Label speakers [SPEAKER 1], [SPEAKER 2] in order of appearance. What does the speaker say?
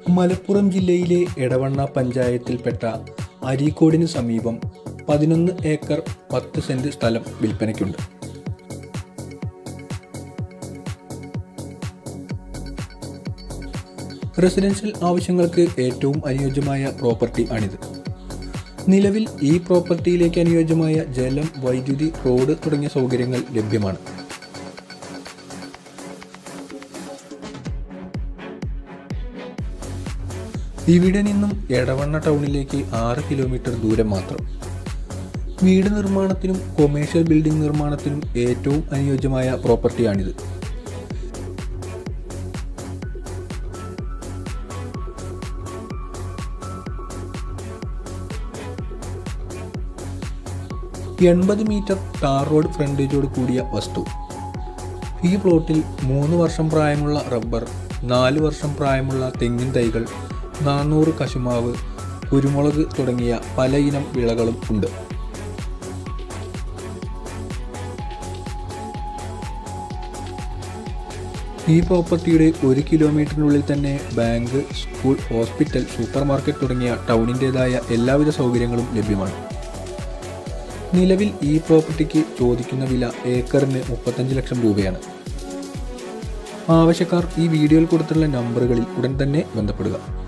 [SPEAKER 1] മലപ്പുറം ജില്ലയിലെ എടവണ്ണ പഞ്ചായത്തിൽപ്പെട്ട അരീക്കോടിന് സമീപം പതിനൊന്ന് ഏക്കർ പത്ത് സെന്റ് സ്ഥലം വിൽപ്പനയ്ക്കുണ്ട് റെസിഡൻഷ്യൽ ആവശ്യങ്ങൾക്ക് ഏറ്റവും അനുയോജ്യമായ പ്രോപ്പർട്ടി ആണിത് നിലവിൽ ഈ പ്രോപ്പർട്ടിയിലേക്ക് അനുയോജ്യമായ ജലം വൈദ്യുതി റോഡ് തുടങ്ങിയ സൗകര്യങ്ങൾ ലഭ്യമാണ് ഇവിടെ നിന്നും എടവണ്ണ ടൗണിലേക്ക് ആറ് കിലോമീറ്റർ ദൂരം മാത്രം വീട് നിർമ്മാണത്തിനും കൊമേഴ്ഷ്യൽ ബിൽഡിംഗ് നിർമ്മാണത്തിനും ഏറ്റവും അനുയോജ്യമായ പ്രോപ്പർട്ടിയാണിത് എൺപത് മീറ്റർ ടാർ റോഡ് ഫ്രണ്ടേജോട് കൂടിയ വസ്തു ഈ പ്ലോട്ടിൽ മൂന്ന് വർഷം പ്രായമുള്ള റബ്ബർ നാല് വർഷം പ്രായമുള്ള തെങ്ങിൻ തൈകൾ നാനൂറ് കശുമാവ് കുരുമുളക് തുടങ്ങിയ പലയിനം വിളകളും ഉണ്ട് ഈ പ്രോപ്പർട്ടിയുടെ ഒരു കിലോമീറ്ററിനുള്ളിൽ തന്നെ bank school hospital supermarket തുടങ്ങിയ ടൗണിൻ്റെതായ എല്ലാവിധ സൗകര്യങ്ങളും ലഭ്യമാണ് നിലവിൽ ഈ പ്രോപ്പർട്ടിക്ക് ചോദിക്കുന്ന വില ഏക്കറിന് മുപ്പത്തഞ്ച് ലക്ഷം രൂപയാണ് ആവശ്യക്കാർ ഈ വീഡിയോയിൽ കൊടുത്തുള്ള നമ്പറുകളിൽ ഉടൻ തന്നെ ബന്ധപ്പെടുക